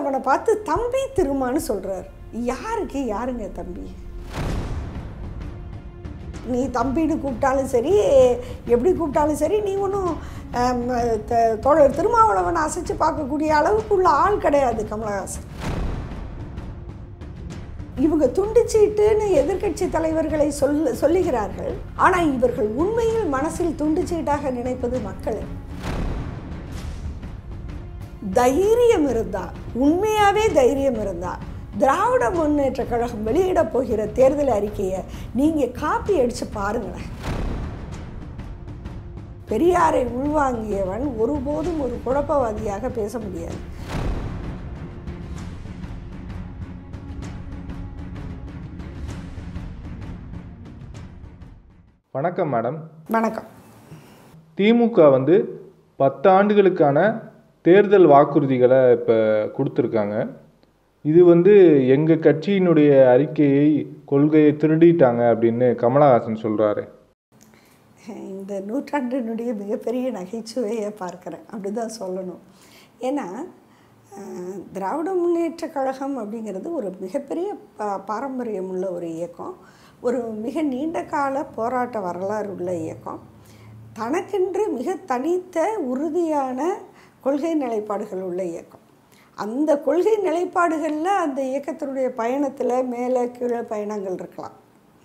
திருமாவளவனை பார்த்து தம்பி திருமான்னு சொல்கிறார் யாருக்கு யாருங்க தம்பி நீ தம்பின்னு கூப்பிட்டாலும் சரி எப்படி கூப்பிட்டாலும் சரி நீ ஒன்றும் தோழர் திருமாவளவன் அசைச்சு பார்க்கக்கூடிய அளவுக்குள்ள ஆள் கிடையாது கமலஹாசன் இவங்க துண்டுச்சீட்டுன்னு எதிர்க்கட்சி தலைவர்களை சொல்ல சொல்லுகிறார்கள் ஆனால் இவர்கள் உண்மையில் மனசில் துண்டுச்சீட்டாக நினைப்பது மக்களை தைரியம் இருந்தா உண்மையாவே தைரியம் இருந்தா திராவிட முன்னேற்ற கழகம் வெளியிட போகிற தேர்தல் அறிக்கையை நீங்க காப்பி அடிச்சு பாருங்களேன் பெரியாரை உள்வாங்கியவன் ஒருபோதும் ஒரு குழப்பவாதியாக பேச முடியாது வணக்கம் மேடம் வணக்கம் திமுக வந்து பத்து ஆண்டுகளுக்கான தேர்தல் வாக்குறுதிகளை இப்போ கொடுத்துருக்காங்க இது வந்து எங்கள் கட்சியினுடைய அறிக்கையை கொள்கையை திருடிட்டாங்க அப்படின்னு கமலஹாசன் சொல்கிறாரு இந்த நூற்றாண்டினுடைய மிகப்பெரிய நகைச்சுவையை பார்க்குறேன் அப்படி தான் சொல்லணும் ஏன்னா அஹ், திராவிட முன்னேற்ற கழகம் அப்படிங்கிறது ஒரு மிகப்பெரிய பா பாரம்பரியம் உள்ள ஒரு இயக்கம் ஒரு மிக நீண்ட கால போராட்ட வரலாறு உள்ள இயக்கம் தனக்கென்று மிக தனித்த உறுதியான கொள்கை நிலைப்பாடுகள் உள்ள இயக்கம் அந்த கொள்கை நிலைப்பாடுகளில் அந்த இயக்கத்தினுடைய பயணத்தில் மேலே கீழே பயணங்கள் இருக்கலாம்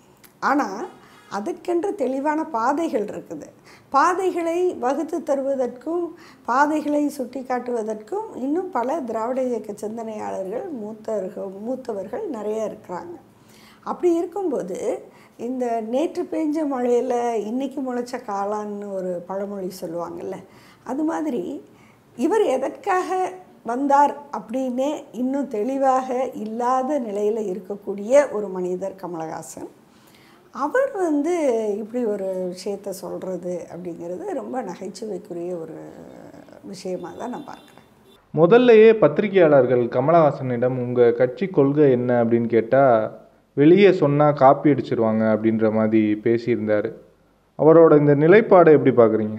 ஆனால் அதற்கென்று தெளிவான பாதைகள் இருக்குது பாதைகளை வகுத்து தருவதற்கும் பாதைகளை சுட்டி காட்டுவதற்கும் இன்னும் பல திராவிட இயக்க சிந்தனையாளர்கள் மூத்தவர்கள் மூத்தவர்கள் நிறைய இருக்கிறாங்க அப்படி இருக்கும்போது இந்த நேற்று பெஞ்ச மழையில் இன்னைக்கு முளைச்ச காளான்னு ஒரு பழமொழி சொல்லுவாங்கல்ல அது மாதிரி இவர் எதற்காக வந்தார் அப்படின்னே இன்னும் தெளிவாக இல்லாத நிலையில் இருக்கக்கூடிய ஒரு மனிதர் கமலஹாசன் அவர் வந்து இப்படி ஒரு விஷயத்த சொல்கிறது அப்படிங்கிறது ரொம்ப நகைச்சுவைக்குரிய ஒரு விஷயமாக தான் நான் பார்க்குறேன் முதல்லையே பத்திரிகையாளர்கள் கமலஹாசனிடம் உங்கள் கட்சி கொள்கை என்ன அப்படின்னு கேட்டால் வெளியே சொன்னால் காப்பி அடிச்சிருவாங்க அப்படின்ற மாதிரி பேசியிருந்தார் அவரோட இந்த நிலைப்பாடை எப்படி பார்க்குறீங்க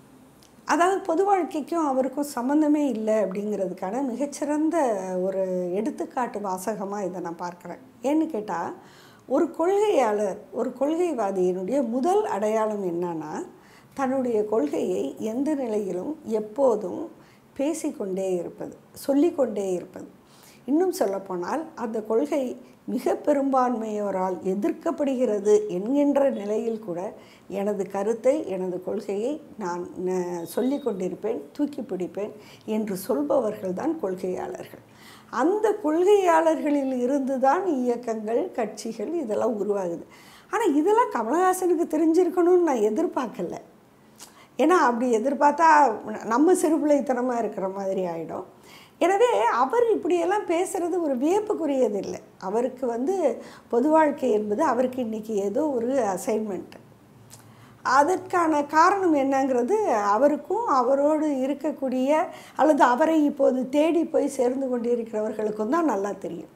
அதாவது பொது வாழ்க்கைக்கும் அவருக்கும் சம்மந்தமே இல்லை அப்படிங்கிறதுக்கான மிகச்சிறந்த ஒரு எடுத்துக்காட்டு வாசகமாக இதை நான் பார்க்குறேன் ஏன்னு கேட்டால் ஒரு கொள்கையாளர் ஒரு கொள்கைவாதியினுடைய முதல் அடையாளம் என்னன்னா தன்னுடைய கொள்கையை எந்த நிலையிலும் எப்போதும் பேசிக்கொண்டே இருப்பது சொல்லிக்கொண்டே இருப்பது இன்னும் சொல்லப்போனால் அந்த கொள்கை மிக பெரும்பான்மையோரால் எதிர்க்கப்படுகிறது என்கின்ற நிலையில் கூட எனது கருத்தை எனது கொள்கையை நான் ந- சொல்லிக் கொண்டிருப்பேன் தூக்கி பிடிப்பேன் என்று சொல்பவர்கள் தான் கொள்கையாளர்கள் அந்த கொள்கையாளர்களில் இருந்து தான் இயக்கங்கள் கட்சிகள் இதெல்லாம் உருவாகுது ஆனால் இதெல்லாம் கமலஹாசனுக்கு தெரிஞ்சிருக்கணும்னு நான் எதிர்பார்க்கல ஏன்னா அப்படி எதிர்பார்த்தா நம்ம சிறுபிள்ளைத்தனமாக இருக்கிற மாதிரி ஆகிடும் எனவே அவர் இப்படியெல்லாம் பேசுகிறது ஒரு வியப்புக்குரியது இல்லை அவருக்கு வந்து பொது வாழ்க்கை என்பது அவருக்கு இன்றைக்கி ஏதோ ஒரு அசைன்மெண்ட் அதற்கான காரணம் என்னங்கிறது அவருக்கும் அவரோடு இருக்கக்கூடிய அல்லது அவரை இப்போது தேடி போய் சேர்ந்து கொண்டிருக்கிறவர்களுக்கும் தான் நல்லா தெரியும்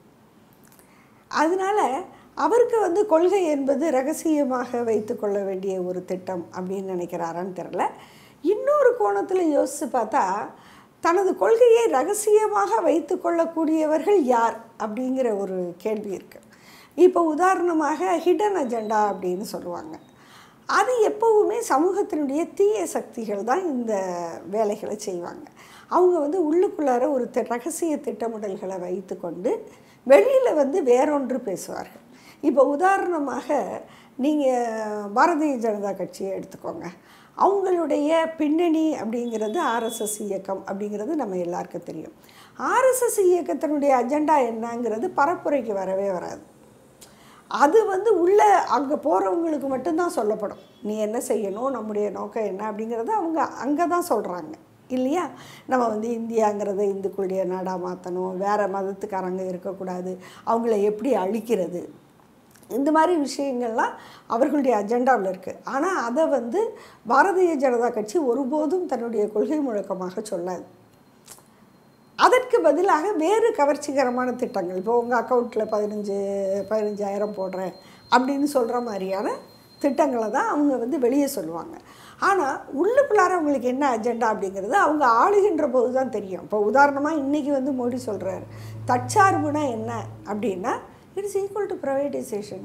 அதனால் அவருக்கு வந்து கொள்கை என்பது ரகசியமாக வைத்துக்கொள்ள வேண்டிய ஒரு திட்டம் அப்படின்னு நினைக்கிறாரான்னு தெரில இன்னொரு கோணத்தில் யோசித்து பார்த்தா தனது கொள்கையை ரகசியமாக வைத்துக்கொள்ளக்கூடியவர்கள் யார் அப்படிங்கிற ஒரு கேள்வி இருக்குது இப்போ உதாரணமாக ஹிடன் அஜெண்டா அப்படின்னு சொல்லுவாங்க அது எப்போவுமே சமூகத்தினுடைய தீய சக்திகள் தான் இந்த வேலைகளை செய்வாங்க அவங்க வந்து உள்ளுக்குள்ளார ஒரு தி- ரகசிய திட்டமிடல்களை வைத்துக்கொண்டு வெளியில் வந்து வேறொன்று பேசுவார்கள் இப்போ உதாரணமாக நீங்கள் பாரதிய ஜனதா கட்சியை எடுத்துக்கோங்க அவங்களுடைய பின்னணி அப்படிங்கிறது ஆர்எஸ்எஸ் இயக்கம் அப்படிங்கிறது நம்ம எல்லாருக்கும் தெரியும் ஆர்எஸ்எஸ் இயக்கத்தினுடைய அஜெண்டா என்னங்கிறது பரப்புரைக்கு வரவே வராது அது வந்து உள்ள அங்கே போகிறவங்களுக்கு மட்டும்தான் சொல்லப்படும் நீ என்ன செய்யணும் நம்முடைய நோக்கம் என்ன அப்படிங்கிறத அவங்க அங்கே தான் சொல்கிறாங்க இல்லையா நம்ம வந்து இந்தியாங்கிறத இந்துக்களுடைய நாடாக மாற்றணும் வேறு மதத்துக்காரங்க இருக்கக்கூடாது அவங்கள எப்படி அழிக்கிறது இந்த மாதிரி விஷயங்கள்லாம் அவர்களுடைய அஜெண்டாவில் இருக்குது ஆனால் அதை வந்து பாரதிய ஜனதா கட்சி ஒருபோதும் தன்னுடைய கொள்கை முழக்கமாக சொல்லாது அதற்கு பதிலாக வேறு கவர்ச்சிகரமான திட்டங்கள் இப்போ உங்கள் அக்கௌண்ட்டில் பதினஞ்சு பதினஞ்சாயிரம் போடுறேன் அப்படின்னு சொல்கிற மாதிரியான திட்டங்களை தான் அவங்க வந்து வெளியே சொல்லுவாங்க ஆனால் உள்ளுக்குள்ளார அவங்களுக்கு என்ன அஜெண்டா அப்படிங்கிறது அவங்க ஆளுகின்ற போது தான் தெரியும் இப்போ உதாரணமாக இன்றைக்கி வந்து மோடி சொல்கிறாரு தற்சார்புனா என்ன அப்படின்னா இட்ஸ் ஈக்குவல் டு ப்ரைவேட்டைசேஷன்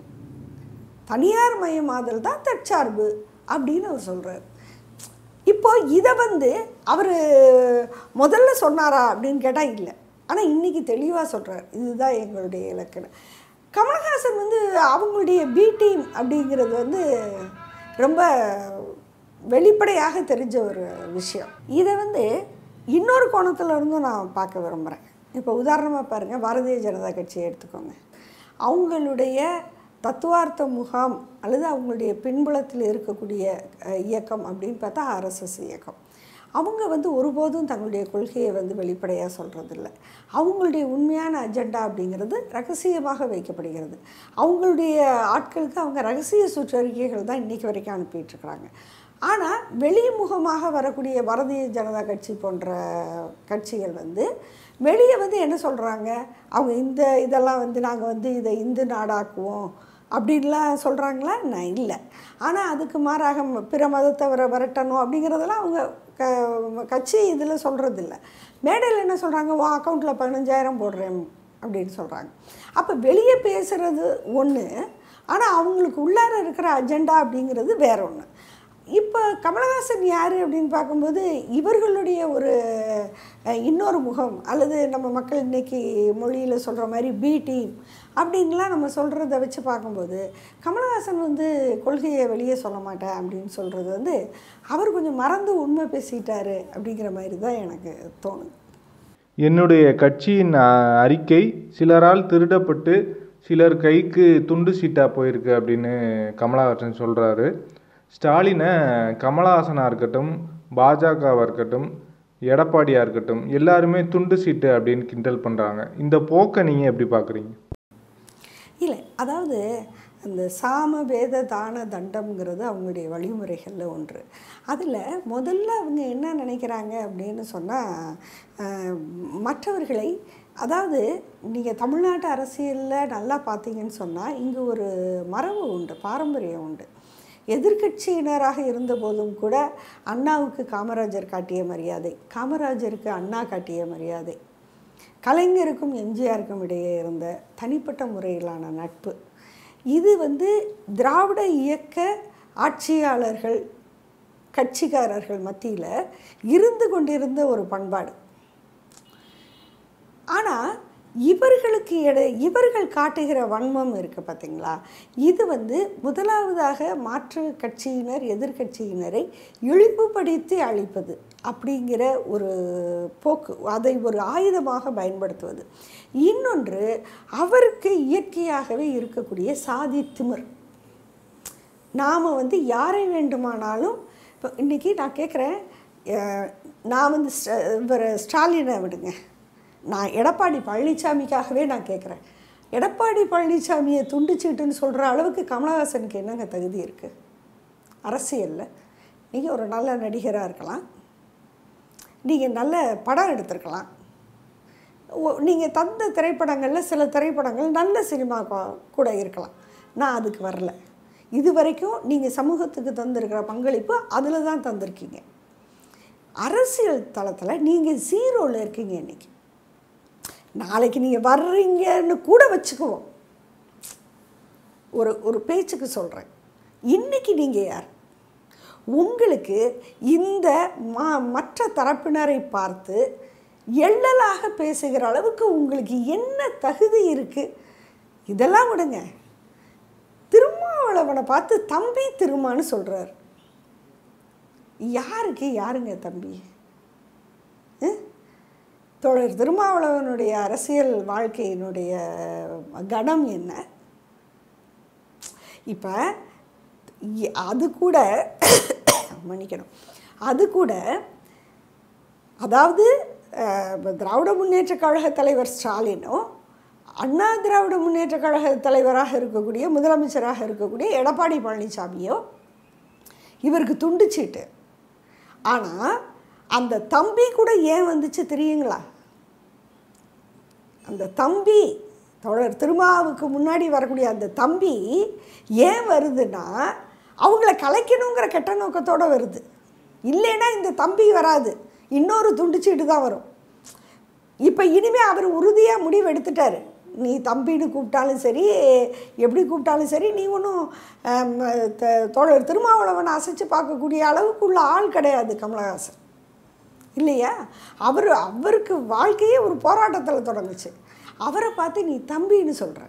தனியார் மயமாதல் தான் தற்சார்பு அப்படின்னு அவர் சொல்கிறார் இப்போ இதை வந்து அவர் முதல்ல சொன்னாரா அப்படின்னு கேட்டால் இல்லை ஆனால் இன்றைக்கி தெளிவாக சொல்கிறார் இதுதான் எங்களுடைய இலக்கணம் கமல்ஹாசன் வந்து அவங்களுடைய பி டீம் அப்படிங்கிறது வந்து ரொம்ப வெளிப்படையாக தெரிஞ்ச ஒரு விஷயம் இதை வந்து இன்னொரு கோணத்தில் இருந்தும் நான் பார்க்க விரும்புகிறேன் இப்போ உதாரணமாக பாருங்கள் பாரதிய ஜனதா கட்சியை எடுத்துக்கோங்க அவங்களுடைய தத்துவார்த்த முகாம் அல்லது அவங்களுடைய பின்புலத்தில் இருக்கக்கூடிய அஹ், இயக்கம் அப்படின்னு பார்த்தா ஆர்எஸ்எஸ் இயக்கம் அவங்க வந்து ஒருபோதும் தங்களுடைய கொள்கையை வந்து வெளிப்படையாக சொல்கிறதில்ல அவங்களுடைய உண்மையான அஜெண்டா அப்படிங்கிறது ரகசியமாக வைக்கப்படுகிறது அவங்களுடைய ஆட்களுக்கு அவங்க ரகசிய சுற்றறிக்கைகள் தான் இன்றைக்கி வரைக்கும் அனுப்பிட்டுருக்குறாங்க ஆனால் வெளிமுகமாக வரக்கூடிய பாரதிய ஜனதா கட்சி போன்ற கட்சிகள் வந்து வெளியே வந்து என்ன சொல்கிறாங்க அவங்க இந்த இதெல்லாம் வந்து நாங்கள் வந்து இதை இந்து நாடாக்குவோம் அப்படின்லாம் சொல்கிறாங்களா நான் இல்லை ஆனால் அதுக்கு மாறாக ம- பிற மதத்தவரை விரட்டணும் அப்படிங்கிறதெல்லாம் அவங்க க கட்சி இதில் சொல்கிறதில்ல மேடையில் என்ன சொல்கிறாங்க உன் அக்கௌண்ட்டில் பதினஞ்சாயிரம் போடுறேன் அப்படின்னு சொல்கிறாங்க அப்போ வெளியே பேசுகிறது ஒன்று ஆனால் அவங்களுக்கு உள்ளார இருக்கிற அஜெண்டா அப்படிங்கிறது வேற ஒன்று இப்போ கமலஹாசன் யார் அப்படின்னு பார்க்கும்போது இவர்களுடைய ஒரு அஹ், இன்னொரு முகம் அல்லது நம்ம மக்கள் இன்னைக்கு மொழியில் சொல்கிற மாதிரி பி டீம் அப்படின்லாம் நம்ம சொல்கிறத வச்சு பார்க்கும்போது கமலஹாசன் வந்து கொள்கையை வெளியே சொல்ல மாட்டேன் அப்படின்னு சொல்கிறது வந்து அவர் கொஞ்சம் மறந்து உண்மை பேசிட்டாரு அப்படிங்கிற மாதிரி தான் எனக்கு தோணுது என்னுடைய கட்சியின் அ, அறிக்கை சிலரால் திருடப்பட்டு சிலர் கைக்கு துண்டு சீட்டாக போயிருக்கு அப்படின்னு கமலஹாசன் சொல்கிறாரு ஸ்டாலினை கமலஹாசனாக இருக்கட்டும் பாஜகவாக இருக்கட்டும் எடப்பாடியாக இருக்கட்டும் எல்லாருமே துண்டு சீட்டு அப்படின்னு கிண்டல் பண்ணுறாங்க இந்த போக்கை நீங்கள் எப்படி பார்க்குறீங்க இல்லை அதாவது அந்த சாம வேத தான தண்டம்ங்கிறது அவங்களுடைய வழிமுறைகளில் ஒன்று அதில் முதல்ல அவங்க என்ன நினைக்கிறாங்க அப்படின்னு சொன்னால் மற்றவர்களை அதாவது நீங்கள் தமிழ்நாட்டு அரசியலில் நல்லா பார்த்தீங்கன்னு சொன்னால் இங்கு ஒரு மரபு உண்டு பாரம்பரியம் உண்டு எதிர்க்கட்சியினராக இருந்தபோதும் கூட அண்ணாவுக்கு காமராஜர் காட்டிய மரியாதை காமராஜருக்கு அண்ணா காட்டிய மரியாதை கலைஞருக்கும் எம்ஜிஆருக்கும் இடையே இருந்த தனிப்பட்ட முறையிலான நட்பு இது வந்து திராவிட இயக்க ஆட்சியாளர்கள் கட்சிக்காரர்கள் மத்தியில் இருந்து கொண்டிருந்த ஒரு பண்பாடு ஆனால் இவர்களுக்கு எடை இவர்கள் காட்டுகிற வன்மம் இருக்குது பார்த்தீங்களா இது வந்து முதலாவதாக மாற்று கட்சியினர் எதிர்க்கட்சியினரை இழிவுபடுத்தி அழிப்பது அப்படிங்கிற ஒரு போக்கு அதை ஒரு ஆயுதமாக பயன்படுத்துவது இன்னொன்று அவருக்கு இயற்கையாகவே இருக்கக்கூடிய சாதி திமிர் நாம் வந்து யாரை வேண்டுமானாலும் இப்போ இன்றைக்கி நான் கேட்குறேன் அஹ், நான் வந்து ஸ்ட- இவர் ஸ்டாலினை விடுங்க நான் எடப்பாடி பழனிசாமிக்காகவே நான் கேட்குறேன் எடப்பாடி பழனிசாமியை துண்டுச்சீட்டுன்னு சொல்கிற அளவுக்கு கமலஹாசனுக்கு என்னங்க தகுதி இருக்குது அரசியலில் நீங்கள் ஒரு நல்ல நடிகராக இருக்கலாம் நீங்கள் நல்ல படம் எடுத்திருக்கலாம் நீங்கள் தந்த திரைப்படங்களில் சில திரைப்படங்கள் நல்ல சினிமா கொ- கூட இருக்கலாம் நான் அதுக்கு வரல இது வரைக்கும் நீங்கள் சமூகத்துக்கு தந்திருக்கிற பங்களிப்பு அதில் தான் தந்திருக்கீங்க அரசியல் தளத்தில் நீங்கள் ஜீரோவில் இருக்கீங்க இன்னைக்கு நாளைக்கு நீங்கள் வர்றீங்கன்னு கூட வச்சுக்குவோம் ஒரு ஒரு பேச்சுக்கு சொல்கிறேன் இன்னைக்கு நீங்கள் யார் உங்களுக்கு இந்த மா மற்ற தரப்பினரை பார்த்து எள்ளலாக பேசுகிற அளவுக்கு உங்களுக்கு என்ன தகுதி இருக்குது இதெல்லாம் விடுங்க திருமாவளவனை பார்த்து தம்பி திருமான்னு சொல்கிறார் யாருக்கு யாருங்க தம்பி அஹ்? தோழர் திருமாவளவனுடைய அரசியல் வாழ்க்கையினுடைய கணம் என்ன இப்போ அது கூட மன்னிக்கணும் அது கூட அதாவது அஹ், இப்ப திராவிட முன்னேற்ற கழக தலைவர் ஸ்டாலினும் அண்ணா திராவிட முன்னேற்ற கழக தலைவராக இருக்கக்கூடிய முதலமைச்சராக இருக்கக்கூடிய எடப்பாடி பழனிசாமியோ இவருக்கு துண்டுச்சீட்டு ஆனால் அந்த தம்பி கூட ஏன் வந்துச்சு தெரியுங்களா அந்த தம்பி தோழர் திருமாவுக்கு முன்னாடி வரக்கூடிய அந்த தம்பி ஏன் வருதுன்னா அவங்கள கலைக்கணுங்கிற கெட்ட நோக்கத்தோடு வருது இல்லைன்னா இந்த தம்பி வராது இன்னொரு துண்டுச்சீட்டு தான் வரும் இப்போ இனிமேல் அவர் உறுதியாக முடிவு எடுத்துட்டாரு நீ தம்பின்னு கூப்பிட்டாலும் சரி எப்படி கூப்பிட்டாலும் சரி நீ ஒன்றும் தோழர் திருமாவளவன் அசைச்சு பார்க்கக்கூடிய அளவுக்குள்ள ஆள் கிடையாது கமலஹாசன் இல்லையா அவர் அவருக்கு வாழ்க்கையே ஒரு போராட்டத்தில் தொடங்குச்சு அவரை பார்த்து நீ தம்பின்னு சொல்கிற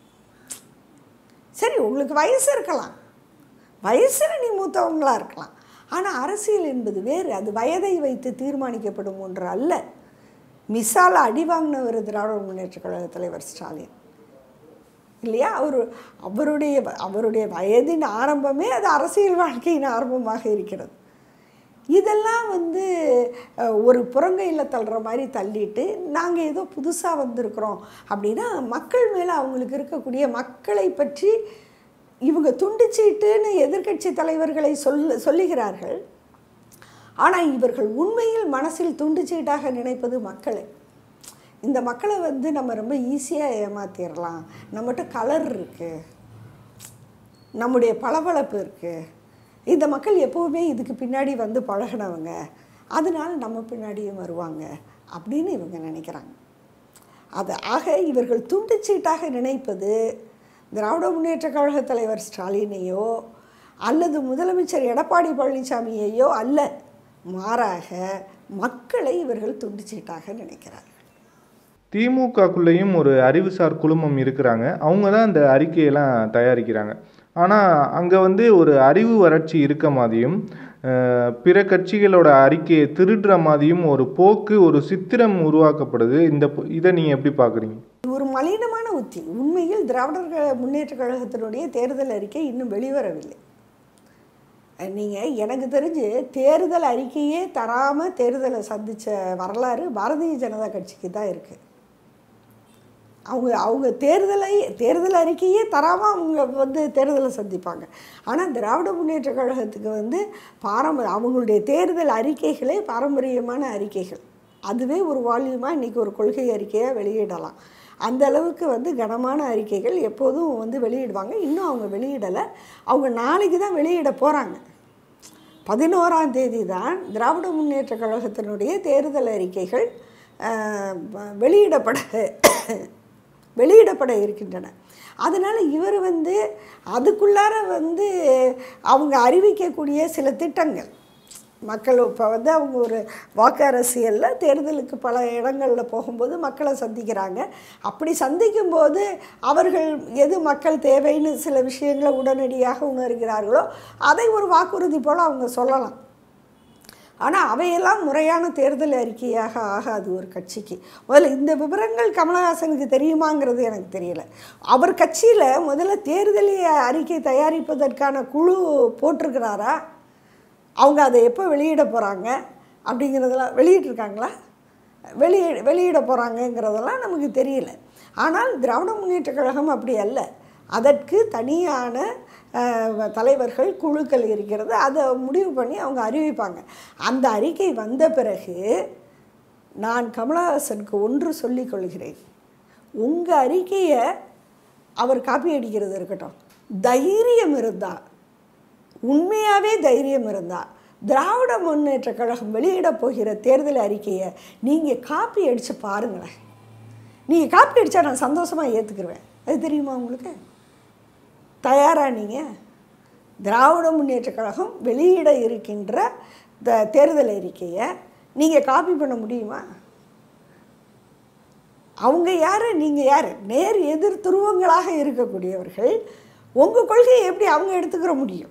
சரி உங்களுக்கு வயசு இருக்கலாம் வயசில் நீ மூத்தவங்களா இருக்கலாம் ஆனால் அரசியல் என்பது வேறு அது வயதை வைத்து தீர்மானிக்கப்படும் ஒன்று அல்ல மிசால அடி வாங்கினவர் திராவிட முன்னேற்ற கழக தலைவர் ஸ்டாலின் இல்லையா அவர் அவருடைய அவருடைய வயதின் ஆரம்பமே அது அரசியல் வாழ்க்கையின் ஆரம்பமாக இருக்கிறது இதெல்லாம் வந்து அஹ், ஒரு புறங்கையில் தள்ளுற மாதிரி தள்ளிட்டு நாங்கள் ஏதோ புதுசாக வந்திருக்கிறோம் அப்படின்னா மக்கள் மேலே அவங்களுக்கு இருக்கக்கூடிய மக்களை பற்றி இவங்க துண்டுச்சீட்டுன்னு எதிர்க்கட்சி தலைவர்களை சொல்ல சொல்லுகிறார்கள் ஆனால் இவர்கள் உண்மையில் மனசில் துண்டுச்சீட்டாக நினைப்பது மக்களை இந்த மக்களை வந்து நம்ம ரொம்ப ஈஸியாக ஏமாத்திடலாம் நம்மகிட்ட கலர் இருக்குது நம்முடைய பளபளப்பு இருக்குது இந்த மக்கள் எப்போவுமே இதுக்கு பின்னாடி வந்து பழகினவங்க அதனால் நம்ம பின்னாடியும் வருவாங்க அப்படின்னு இவங்க நினைக்கிறாங்க அது ஆக இவர்கள் துண்டுச்சீட்டாக நினைப்பது திராவிட முன்னேற்ற கழக தலைவர் ஸ்டாலினையோ அல்லது முதலமைச்சர் எடப்பாடி பழனிசாமியையோ அல்ல மாறாக மக்களை இவர்கள் துண்டுச்சீட்டாக நினைக்கிறார்கள் திமுகக்குள்ளேயும் ஒரு அறிவுசார் குழுமம் இருக்கிறாங்க அவங்க தான் இந்த அறிக்கையெல்லாம் தயாரிக்கிறாங்க ஆனால் அங்கே வந்து ஒரு அறிவு வறட்சி இருக்க மாதிரியும் அஹ், பிற கட்சிகளோட அறிக்கையை திருடுற மாதிரியும் ஒரு போக்கு ஒரு சித்திரம் உருவாக்கப்படுது இந்த பொ- இதை நீங்கள் எப்படி பார்க்குறீங்க இது ஒரு மலினமான உத்தி உண்மையில் திராவிடர் க- முன்னேற்ற கழகத்தினுடைய தேர்தல் அறிக்கை இன்னும் வெளிவரவில்லை நீங்கள் எனக்கு தெரிஞ்சு தேர்தல் அறிக்கையே தராமல் தேர்தலை சந்தித்த வரலாறு பாரதிய ஜனதா கட்சிக்கு தான் இருக்குது அவங்க அவங்க தேர்தலை தேர்தல் அறிக்கையே தராமல் அவங்க வந்து தேர்தலை சந்திப்பாங்க ஆனால் திராவிட முன்னேற்ற கழகத்துக்கு வந்து பாரம்பரிய அவங்களுடைய தேர்தல் அறிக்கைகளே பாரம்பரியமான அறிக்கைகள் அதுவே ஒரு வால்யூமாக இன்றைக்கி ஒரு கொள்கை அறிக்கையாக வெளியிடலாம் அந்த அளவுக்கு வந்து கனமான அறிக்கைகள் எப்போதும் வந்து வெளியிடுவாங்க இன்னும் அவங்க வெளியிடலை அவங்க நாளைக்கு தான் வெளியிட போகிறாங்க பதினோராம் தேதி தான் திராவிட முன்னேற்ற கழகத்தினுடைய தேர்தல் அறிக்கைகள் அஹ், வெளியிடப்பட வெளியிடப்பட இருக்கின்றன அதனால் இவர் வந்து அதுக்குள்ளார வந்து அவங்க அறிவிக்கக்கூடிய சில திட்டங்கள் மக்கள் இப்போ வந்து அவங்க ஒரு வாக்கு அரசியலில் தேர்தலுக்கு பல இடங்களில் போகும்போது மக்களை சந்திக்கிறாங்க அப்படி சந்திக்கும்போது அவர்கள் எது மக்கள் தேவைன்னு சில விஷயங்களை உடனடியாக உணர்கிறார்களோ அதை ஒரு வாக்குறுதி போல் அவங்க சொல்லலாம் ஆனால் அவையெல்லாம் முறையான தேர்தல் அறிக்கையாக ஆகாது ஒரு கட்சிக்கு முதல்ல இந்த விவரங்கள் கமலஹாசனுக்கு தெரியுமாங்கிறது எனக்கு தெரியல அவர் கட்சியில் முதல்ல தேர்தல் அறிக்கை தயாரிப்பதற்கான குழு போட்டிருக்கிறாரா அவங்க அதை எப்போ வெளியிட போகிறாங்க அப்படிங்கிறதெல்லாம் வெளியிட்டிருக்காங்களா வெளியிட வெளியிட போகிறாங்கங்கிறதெல்லாம் நமக்கு தெரியல ஆனால் திராவிட முன்னேற்ற கழகம் அப்படி அல்ல அதற்கு தனியான அஹ், தலைவர்கள் குழுக்கள் இருக்கிறது அதை முடிவு பண்ணி அவங்க அறிவிப்பாங்க அந்த அறிக்கை வந்த பிறகு நான் கமலஹாசனுக்கு ஒன்று சொல்லிக் கொள்கிறேன் உங்கள் அறிக்கையை அவர் காப்பி அடிக்கிறது இருக்கட்டும் தைரியம் இருந்தால் உண்மையாகவே தைரியம் இருந்தால் திராவிட முன்னேற்ற கழகம் வெளியிடப் போகிற தேர்தல் அறிக்கையை நீங்கள் காப்பி அடித்து பாருங்களேன் நீங்கள் காப்பி அடித்தா நான் சந்தோஷமாக ஏற்றுக்குருவேன் அது தெரியுமா உங்களுக்கு தயாரா நீங்கள் திராவிட முன்னேற்ற கழகம் வெளியிட இருக்கின்ற த தேர்தல் அறிக்கையை நீங்கள் காப்பி பண்ண முடியுமா அவங்க யார் நீங்கள் யார் நேர் எதிர் துருவங்களாக இருக்கக்கூடியவர்கள் உங்கள் கொள்கையை எப்படி அவங்க எடுத்துக்கிற முடியும்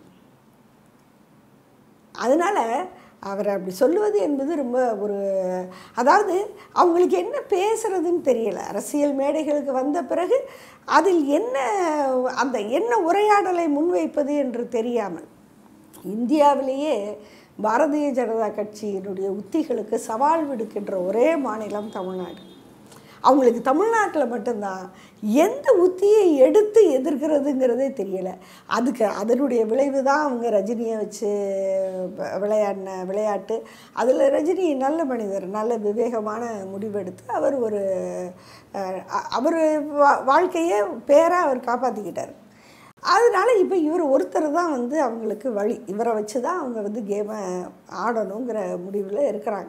அதனால் அவர் அப்படி சொல்லுவது என்பது ரொம்ப ஒரு அதாவது அவங்களுக்கு என்ன பேசுறதுன்னு தெரியல அரசியல் மேடைகளுக்கு வந்த பிறகு அதில் என்ன அந்த என்ன உரையாடலை முன்வைப்பது என்று தெரியாமல் இந்தியாவிலேயே பாரதிய ஜனதா கட்சியினுடைய உத்திகளுக்கு சவால் விடுக்கின்ற ஒரே மாநிலம் தமிழ்நாடு அவங்களுக்கு தமிழ்நாட்டில் மட்டும்தான் எந்த உத்தியை எடுத்து எதிர்க்கிறதுங்கிறதே தெரியல அதுக்கு அதனுடைய விளைவு தான் அவங்க ரஜினியை வச்சு வ- விளையாடின விளையாட்டு அதில் ரஜினி நல்ல மனிதர் நல்ல விவேகமான முடிவெடுத்து அவர் ஒரு அவர் வாழ்க்கையை பேராக அவர் காப்பாற்றிக்கிட்டார் அதனால இப்போ இவர் ஒருத்தர் தான் வந்து அவங்களுக்கு வழி இவரை வச்சு தான் அவங்க வந்து கேமை ஆடணுங்கிற முடிவில் இருக்கிறாங்க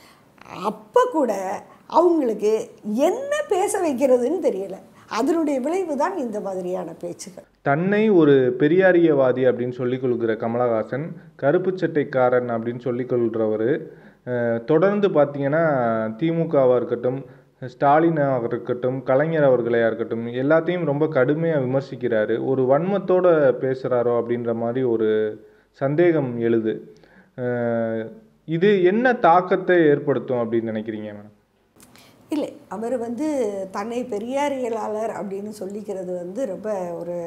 அப்போ கூட அவங்களுக்கு என்ன பேச வைக்கிறதுன்னு தெரியல அதனுடைய விளைவு தான் இந்த மாதிரியான பேச்சுகள் தன்னை ஒரு பெரியாரியவாதி அப்படின்னு சொல்லிக் கொள்கிற கமலஹாசன் கருப்பு சட்டைக்காரன் அப்படின்னு சொல்லிக் கொள்கிறவர் தொடர்ந்து பார்த்தீங்கன்னா திமுகவாக இருக்கட்டும் ஸ்டாலினாக இருக்கட்டும் கலைஞர் அவர்களையாக இருக்கட்டும் எல்லாத்தையும் ரொம்ப கடுமையாக விமர்சிக்கிறாரு ஒரு வன்மத்தோட பேசுகிறாரோ அப்படின்ற மாதிரி ஒரு சந்தேகம் எழுது அஹ் இது என்ன தாக்கத்தை ஏற்படுத்தும் அப்படின்னு நினைக்கிறீங்க மேடம் இல்லை அவர் வந்து தன்னை பெரியாரியலாளர் அப்படின்னு சொல்லிக்கிறது வந்து ரொம்ப ஒரு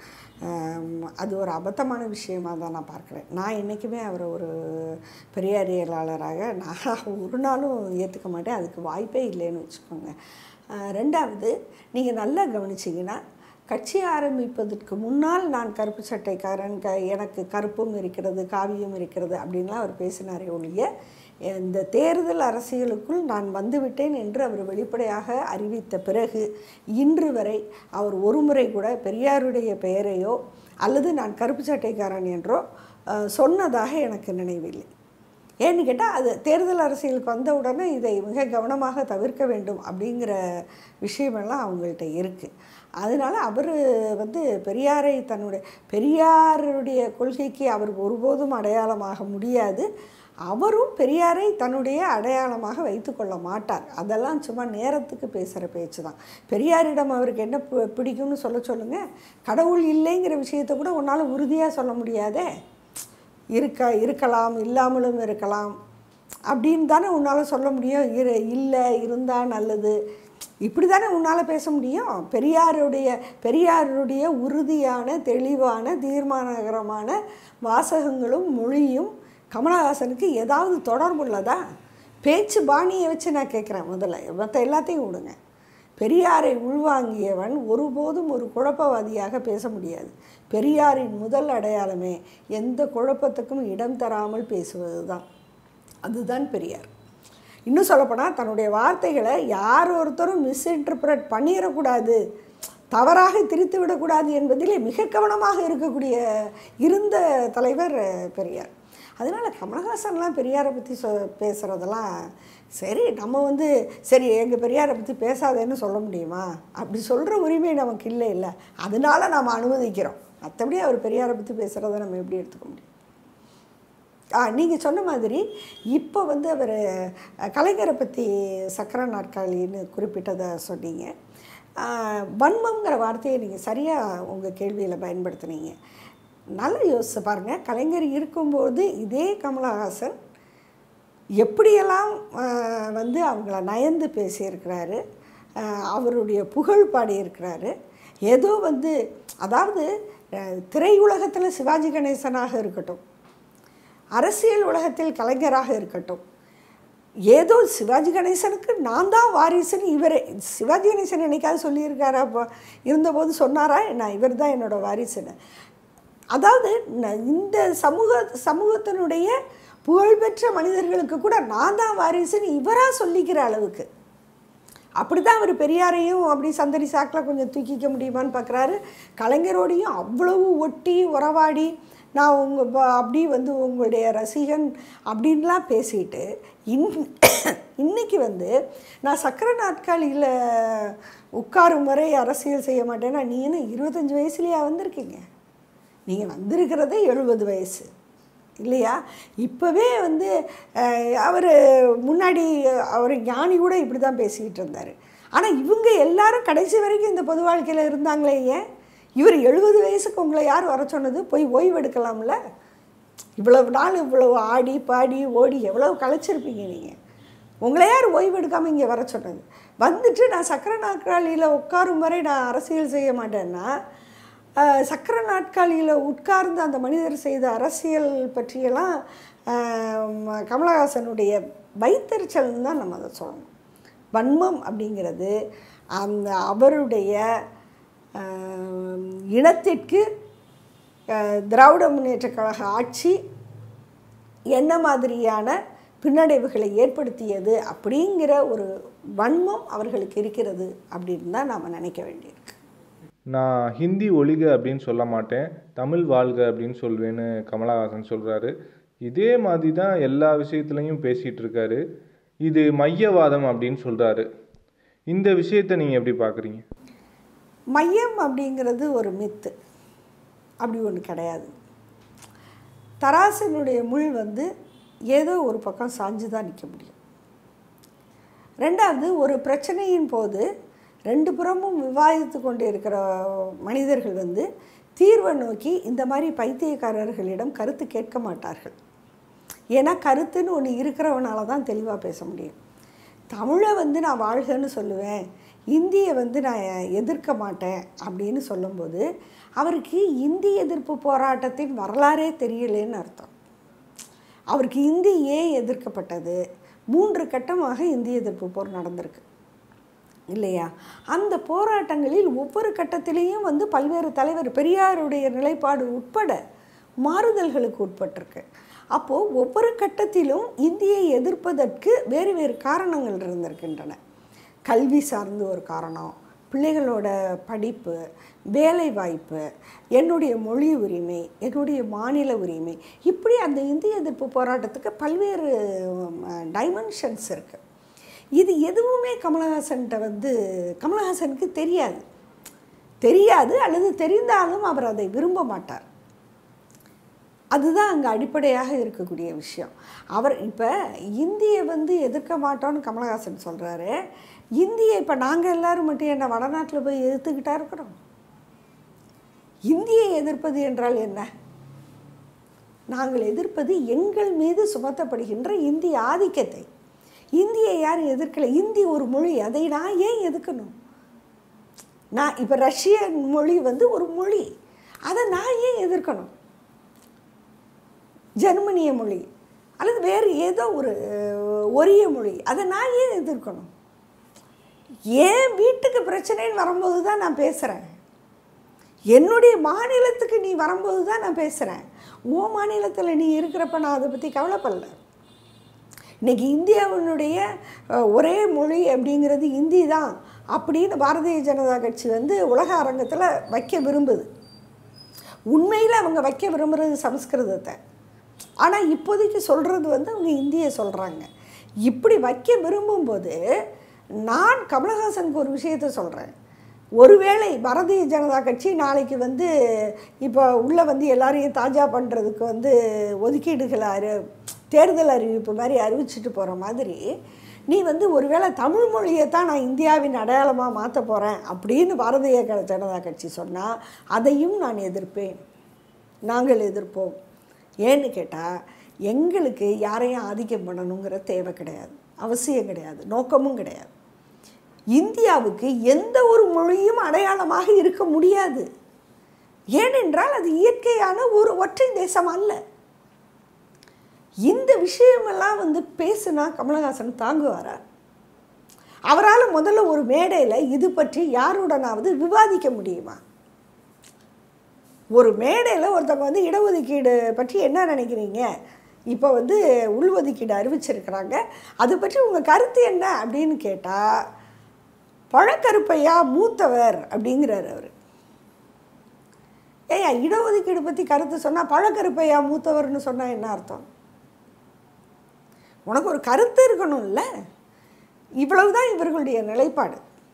ஆம், அது ஒரு அபத்தமான விஷயமா தான் நான் பார்க்குறேன் நான் என்றைக்குமே அவரை ஒரு பெரியாரியலாளராக நான் ஒரு நாளும் ஏற்றுக்க மாட்டேன் அதுக்கு வாய்ப்பே இல்லைன்னு வச்சுக்கோங்க ஆஹ், ரெண்டாவது நீங்கள் நல்லா கவனிச்சிங்கன்னா கட்சி ஆரம்பிப்பதற்கு முன்னால் நான் கருப்பு சட்டைக்காரன் க எனக்கு கருப்பும் இருக்கிறது காவியும் இருக்கிறது அப்படின்லாம் அவர் பேசினாரே ஒழிய இந்த தேர்தல் அரசியலுக்குள் நான் வந்துவிட்டேன் என்று அவர் வெளிப்படையாக அறிவித்த பிறகு இன்று வரை அவர் ஒருமுறை கூட பெரியாருடைய பெயரையோ அல்லது நான் கருப்பு சட்டைக்காரன் என்றோ அஹ், சொன்னதாக எனக்கு நினைவில்லை ஏன்னு கேட்டால் அது தேர்தல் அரசியலுக்கு வந்த உடனே இதை மிக கவனமாக தவிர்க்க வேண்டும் அப்படிங்கிற விஷயமெல்லாம் அவங்கள்ட்ட இருக்குது அதனால் அவர் வந்து பெரியாரை தன்னுடைய பெரியாருடைய கொள்கைக்கு அவர் ஒருபோதும் அடையாளமாக முடியாது அவரும் பெரியாரை தன்னுடைய அடையாளமாக வைத்துக்கொள்ள மாட்டார் அதெல்லாம் சும்மா நேரத்துக்கு பேசுகிற பேச்சு தான் பெரியாரிடம் அவருக்கு என்ன பி- பிடிக்கும்னு சொல்ல சொல்லுங்கள் கடவுள் இல்லைங்கிற விஷயத்தை கூட உன்னால் உறுதியாக சொல்ல முடியாதே இருக்க இருக்கலாம் இல்லாமலும் இருக்கலாம் அப்படின்னு தானே உன்னால் சொல்ல முடியும் இரு இல்லை இருந்தால் நல்லது இப்படி தானே உன்னால் பேச முடியும் பெரியாருடைய பெரியாருடைய உறுதியான தெளிவான தீர்மானகரமான வாசகங்களும் மொழியும் கமலஹாசனுக்கு ஏதாவது தொடர்புள்ளதா பேச்சு பாணியை வச்சு நான் கேட்குறேன் முதல்ல மற்ற எல்லாத்தையும் விடுங்க பெரியாரை உள்வாங்கியவன் ஒருபோதும் ஒரு குழப்பவாதியாக பேச முடியாது பெரியாரின் முதல் அடையாளமே எந்த குழப்பத்துக்கும் இடம் தராமல் பேசுவது தான் அதுதான் பெரியார் இன்னும் சொல்லப்போனால் தன்னுடைய வார்த்தைகளை யார் ஒருத்தரும் மிஸ்இன்டர்பிரட் பண்ணிடக்கூடாது தவறாக திரித்து விடக்கூடாது என்பதிலே மிக கவனமாக இருக்கக்கூடிய இருந்த தலைவர் பெரியார் அதனால் கமலஹாசன்லாம் பெரியாரை பற்றி சொ பேசுகிறதெல்லாம் சரி நம்ம வந்து சரி எங்கள் பெரியாரை பற்றி பேசாதேன்னு சொல்ல முடியுமா அப்படி சொல்கிற உரிமை நமக்கு இல்லை இல்லை அதனால நாம் அனுமதிக்கிறோம் மற்றபடி அவர் பெரியாரை பற்றி பேசுகிறத நம்ம எப்படி எடுத்துக்க முடியும் ஆ நீங்கள் சொன்ன மாதிரி இப்போ வந்து அவர் கலைஞரை பற்றி சக்கர நாற்காலின்னு குறிப்பிட்டதை சொன்னீங்க ஆ, வன்மம்ங்கிற வார்த்தையை நீங்கள் சரியாக உங்கள் கேள்வியில் பயன்படுத்துனீங்க நல்லா யோசிச்சு பாருங்கள் கலைஞர் இருக்கும்போது இதே கமலஹாசன் எப்படியெல்லாம் ஆ, வந்து அவங்கள நயந்து பேசியிருக்கிறாரு ஆ, அவருடைய புகழ் பாடியிருக்கிறாரு ஏதோ வந்து அதாவது அஹ், திரையுலகத்தில் சிவாஜி கணேசனாக இருக்கட்டும் அரசியல் உலகத்தில் கலைஞராக இருக்கட்டும் ஏதோ சிவாஜி கணேசனுக்கு நான் தான் வாரிசுன்னு இவரே சிவாஜி கணேசன் என்னைக்காவது சொல்லியிருக்காரா அப்போ இருந்தபோது சொன்னாரா நான் இவர் தான் என்னோட வாரிசுன்னு அதாவது ந- இந்த சமூக சமூகத்தினுடைய புகழ்பெற்ற மனிதர்களுக்கு கூட நான் தான் வாரிசுன்னு இவராக சொல்லிக்கிற அளவுக்கு அப்படி தான் அவர் பெரியாரையும் அப்படி சந்தடி சாக்கில் கொஞ்சம் தூக்கிக்க முடியுமான்னு பார்க்குறாரு கலைஞரோடையும் அவ்வளவு ஒட்டி உறவாடி நான் உங்கள் அப்படி வந்து உங்களுடைய ரசிகன் அப்படின்லாம் பேசிட்டு இன் இன்னைக்கு வந்து நான் சக்கர நாட்காலியில் உட்காரும் வரை அரசியல் செய்ய மாட்டேன்னா நீ என்ன இருபத்தஞ்சி வயசுலையா வந்திருக்கீங்க நீங்கள் வந்திருக்கிறதே எழுபது வயசு இல்லையா இப்போவே வந்து அவர் முன்னாடி அவர் ஞானி கூட இப்படி தான் பேசிக்கிட்டு இருந்தார் ஆனால் இவங்க எல்லாரும் கடைசி வரைக்கும் இந்த பொது வாழ்க்கையில் இருந்தாங்களே ஏன் இவர் எழுபது வயசுக்கு உங்களை யார் வர சொன்னது போய் ஓய்வு எடுக்கலாம்ல இவ்வளவு நாள் இவ்வளவு ஆடி பாடி ஓடி எவ்வளவு களைச்சிருப்பீங்க நீங்கள் உங்களை யார் ஓய்வு எடுக்காமல் இங்கே வர சொன்னது வந்துட்டு நான் சக்கர நாற்காலியில் உட்காரும் வரை நான் அரசியல் செய்ய மாட்டேன்னா ஆஹ், சக்கர நாட்காலியில் உட்கார்ந்து அந்த மனிதர் செய்த அரசியல் பற்றியெல்லாம் ஆஹ், கமலஹாசனுடைய வைத்தறிச்சல்னு தான் நம்ம அதை சொல்லணும் வன்மம் அப்படிங்கிறது அந்த அவருடைய ஆஹ், இனத்திற்கு ஆஹ், திராவிட முன்னேற்றக் கழக ஆட்சி என்ன மாதிரியான பின்னடைவுகளை ஏற்படுத்தியது அப்படிங்கிற ஒரு வன்மம் அவர்களுக்கு இருக்கிறது அப்படின்னு தான் நாம் நினைக்க வேண்டியிருக்கு நான் ஹிந்தி ஒழிக அப்படின்னு சொல்ல மாட்டேன் தமிழ் வாழ்க அப்படின்னு சொல்வேன்னு கமலஹாசன் சொல்கிறாரு இதே மாதிரி தான் எல்லா விஷயத்துலையும் பேசிகிட்டு இருக்காரு இது மையவாதம் அப்படின்னு சொல்கிறாரு இந்த விஷயத்தை நீங்கள் எப்படி பார்க்குறீங்க மையம் அப்படிங்கிறது ஒரு மித்து அப்படி ஒன்று கிடையாது தராசனுடைய முள் வந்து ஏதோ ஒரு பக்கம் சாஞ்சு தான் நிற்க முடியும் ரெண்டாவது ஒரு பிரச்சனையின் போது ரெண்டு புறமும் விவாதித்து கொண்டு இருக்கிற மனிதர்கள் வந்து தீர்வை நோக்கி இந்த மாதிரி பைத்தியக்காரர்களிடம் கருத்து கேட்க மாட்டார்கள் ஏன்னா கருத்துன்னு ஒன்று இருக்கிறவனால தான் தெளிவாக பேச முடியும் தமிழை வந்து நான் வாழ்கன்னு சொல்லுவேன் இந்தியை வந்து நான் எதிர்க்க மாட்டேன் அப்படின்னு சொல்லும்போது அவருக்கு இந்தி எதிர்ப்பு போராட்டத்தின் வரலாறே தெரியலேன்னு அர்த்தம் அவருக்கு இந்தி ஏன் எதிர்க்கப்பட்டது மூன்று கட்டமாக இந்திய எதிர்ப்பு போர் நடந்திருக்கு இல்லையா அந்த போராட்டங்களில் ஒவ்வொரு கட்டத்திலையும் வந்து பல்வேறு தலைவர் பெரியாருடைய நிலைப்பாடு உட்பட மாறுதல்களுக்கு உட்பட்டிருக்கு அப்போது ஒவ்வொரு கட்டத்திலும் இந்தியை எதிர்ப்பதற்கு வேறு வேறு காரணங்கள் இருந்திருக்கின்றன கல்வி சார்ந்து ஒரு காரணம் பிள்ளைகளோட படிப்பு வேலை வாய்ப்பு என்னுடைய மொழி உரிமை என்னுடைய மாநில உரிமை இப்படி அந்த இந்திய எதிர்ப்பு போராட்டத்துக்கு பல்வேறு டைமென்ஷன்ஸ் இருக்குது இது எதுவுமே கமலஹாசன்கிட்ட வந்து கமலஹாசனுக்கு தெரியாது தெரியாது அல்லது தெரிந்தாலும் அவர் அதை விரும்ப மாட்டார் அதுதான் அங்கே அடிப்படையாக இருக்கக்கூடிய விஷயம் அவர் இப்போ இந்தியை வந்து எதிர்க்க மாட்டோம்னு கமலஹாசன் சொல்கிறாரு இந்தியை இப்போ நாங்கள் எல்லாரும் மட்டும் என்ன வடநாட்டில் போய் எதிர்த்துக்கிட்டா இருக்கிறோம் இந்தியை எதிர்ப்பது என்றால் என்ன நாங்கள் எதிர்ப்பது எங்கள் மீது சுமத்தப்படுகின்ற இந்திய ஆதிக்கத்தை இந்தியை யாரும் எதிர்க்கலை இந்தி ஒரு மொழி அதை நான் ஏன் எதுக்கணும் நான் இப்போ ரஷ்ய மொழி வந்து ஒரு மொழி அதை நான் ஏன் எதிர்க்கணும் ஜெர்மனிய மொழி அல்லது வேறு ஏதோ ஒரு ஒரிய மொழி அதை நான் ஏன் எதிர்க்கணும் ஏன் வீட்டுக்கு பிரச்சனைன்னு வரும்போது தான் நான் பேசுகிறேன் என்னுடைய மாநிலத்துக்கு நீ வரும்போது தான் நான் பேசுகிறேன் உன் மாநிலத்தில் நீ இருக்கிறப்ப நான் அதை பற்றி கவலைப்படல இன்றைக்கி இந்தியாவினுடைய ஒரே மொழி அப்படிங்கிறது இந்தி தான் அப்படின்னு பாரதிய ஜனதா கட்சி வந்து உலக அரங்கத்தில் வைக்க விரும்புது உண்மையில் அவங்க வைக்க விரும்புகிறது சமஸ்கிருதத்தை ஆனால் இப்போதைக்கு சொல்கிறது வந்து அவங்க இந்தியை சொல்கிறாங்க இப்படி வைக்க விரும்பும்போது நான் கமலஹாசனுக்கு ஒரு விஷயத்த சொல்கிறேன் ஒருவேளை பாரதிய ஜனதா கட்சி நாளைக்கு வந்து இப்போ உள்ளே வந்து எல்லாரையும் தாஜா பண்ணுறதுக்கு வந்து ஒதுக்கீடுகளை அறி தேர்தல் அறிவிப்பு மாதிரி அறிவிச்சிட்டு போகிற மாதிரி நீ வந்து ஒருவேளை தமிழ் மொழியை தான் நான் இந்தியாவின் அடையாளமாக மாற்ற போகிறேன் அப்படின்னு பாரதிய ஜனதா கட்சி சொன்னால் அதையும் நான் எதிர்ப்பேன் நாங்கள் எதிர்ப்போம் ஏன்னு கேட்டால் எங்களுக்கு யாரையும் ஆதிக்கம் பண்ணணுங்கிற தேவை கிடையாது அவசியம் கிடையாது நோக்கமும் கிடையாது இந்தியாவுக்கு எந்த ஒரு மொழியும் அடையாளமாக இருக்க முடியாது ஏனென்றால் அது இயற்கையான ஒரு ஒற்றை தேசம் அல்ல இந்த விஷயமெல்லாம் வந்து பேசுனா கமலஹாசன் தாங்குவாரா அவரால் முதல்ல ஒரு மேடையில் இது பற்றி யாருடனாவது விவாதிக்க முடியுமா ஒரு மேடையில் ஒருத்தவங்க வந்து இடஒதுக்கீடு பற்றி என்ன நினைக்கிறீங்க இப்போ வந்து உள்ஒதுக்கீடு அறிவிச்சிருக்கிறாங்க அது பற்றி உங்கள் கருத்து என்ன அப்படின்னு கேட்டால் பழக்கருப்பையா மூத்தவர் அப்படிங்கிறார் அவர் ஏயா இடஒதுக்கீடு பற்றி கருத்து சொன்னால் பழக்கருப்பையா மூத்தவர்னு சொன்னால் என்ன அர்த்தம் உனக்கு ஒரு கருத்து இருக்கணும்ல இவ்வளவுதான் இவர்களுடைய நிலைப்பாடு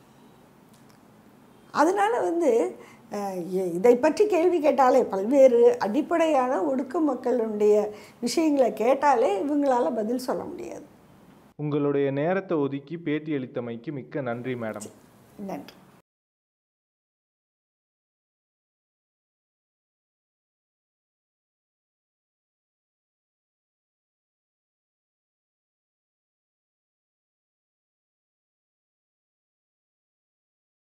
அதனால் வந்து இதை பற்றி கேள்வி கேட்டாலே பல்வேறு அடிப்படையான ஒடுக்க மக்களுடைய விஷயங்களை கேட்டாலே இவங்களால பதில் சொல்ல முடியாது உங்களுடைய நேரத்தை ஒதுக்கி பேட்டி அளித்தமைக்கு மிக்க நன்றி மேடம் நன்றி